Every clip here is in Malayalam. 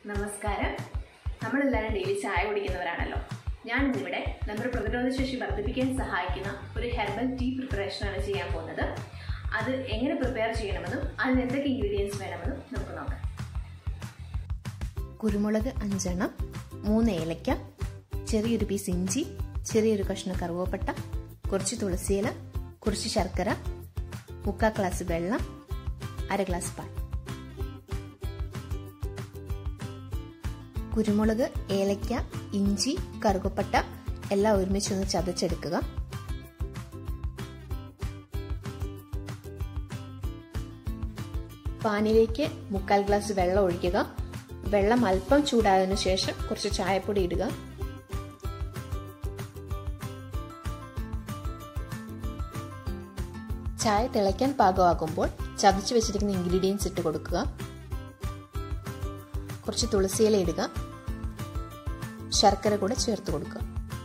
നമസ്കാരം നമ്മളെല്ലാവരും ഡെയിലി ചായ കുടിക്കുന്നവരാണല്ലോ ഞാൻ ഇന്നിവിടെ നമ്മുടെ പ്രതിരോധശേഷി വർദ്ധിപ്പിക്കാൻ സഹായിക്കുന്ന ഒരു ഹെർബൽ ടീ പ്രിപ്പറേഷനാണ് ചെയ്യാൻ പോകുന്നത് അത് എങ്ങനെ പ്രിപ്പയർ ചെയ്യണമെന്നും അതിന് എന്തൊക്കെ ഇൻഗ്രീഡിയൻസ് വേണമെന്നും നമുക്ക് നോക്കാം കുരുമുളക് അഞ്ചെണ്ണം മൂന്ന് ഏലയ്ക്ക ചെറിയൊരു പീസ് ഇഞ്ചി ചെറിയൊരു കഷ്ണം കറുവപ്പട്ട കുറച്ച് തുളസിയില കുറച്ച് ശർക്കര മുക്കാൽ ഗ്ലാസ് വെള്ളം അര ഗ്ലാസ് പാൽ കുരുമുളക് ഏലയ്ക്ക ഇഞ്ചി കറുകപ്പട്ട എല്ലാം ഒരുമിച്ചൊന്ന് ചതച്ചെടുക്കുക പാനിലേക്ക് മുക്കാൽ ഗ്ലാസ് വെള്ളം ഒഴിക്കുക വെള്ളം അല്പം ചൂടായതിനു ശേഷം കുറച്ച് ചായപ്പൊടി ഇടുക ചായ തിളയ്ക്കാൻ പാകമാകുമ്പോൾ ചതച്ചു വെച്ചിരിക്കുന്ന ഇൻഗ്രീഡിയൻസ് ഇട്ട് കൊടുക്കുക കുറച്ച് തുളസിയില ഇടുക ശർക്കര കൂടെ ചേർത്ത് കൊടുക്കുക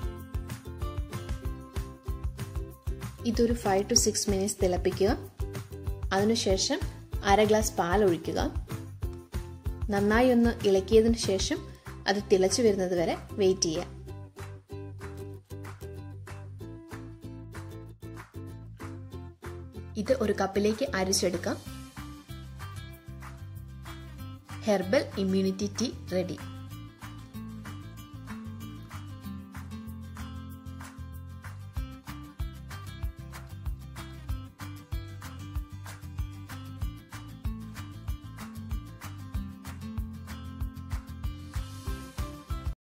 ഇതൊരു ഫൈവ് ടു സിക്സ് മിനിറ്റ്സ് തിളപ്പിക്കുക അതിനുശേഷം അര ഗ്ലാസ് പാൽ ഒഴിക്കുക നന്നായി ഒന്ന് ഇളക്കിയതിനു ശേഷം അത് തിളച്ചു വരുന്നത് വരെ വെയിറ്റ് ചെയ്യുക ഇത് ഒരു കപ്പിലേക്ക് അരിച്ചെടുക്കാം ഹെർബൽ ഇമ്മ്യൂണിറ്റി ടീ റെഡി